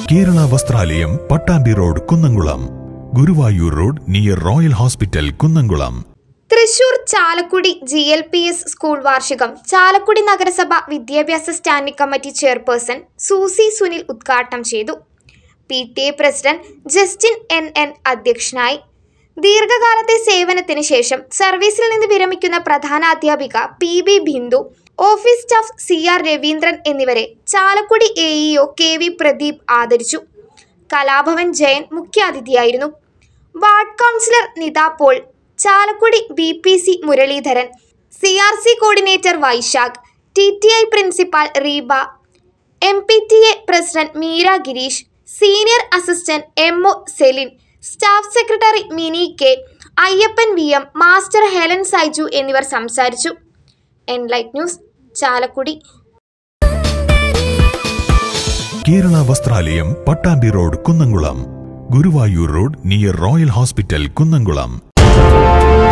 Kerala Vasthralayam Pattambi road Kunnamkulam Guruvayur road near royal hospital Kunnamkulam Thrissur Chalakudy G L P S school വാർഷികം ചാലക്കുടി നഗരസഭ വിദ്യാഭ്യാസ standing committee chairperson Susy Sunil ഉദ്ഘാടനം ചെയ്തു P T A president Justin N N അധ്യക്ഷനായി ദീർഘകാലത്തെ സേവനത്തിന് ശേഷം സർവീസിൽ നിന്ന് വിരമിക്കുന്ന പ്രധാന അധ്യാപിക P B Bindu office staff C R Raveendran എന്നിവരെ Chalakudy A E O K V Pradeep ആദരിച്ചു കലാഭവൻ ജയൻ മുഖ്യാതിഥിയായിരുന്നു ward councillor Nitha Paul Chalakudy B P C Muraleedharan C R C coordinator Vaishakh T T I principal Reeba M P T A president Meera Gireesh senior assistant M O Celine staff secretary Mini K Ayyappan V M master Helen Saiju എന്നിവർ സംസാരിച്ചു Enlight News Chalakudy Kerala Vasthralayam Pattambi road Kunnamkulam Guruvayur road near royal hospital Kunnamkulam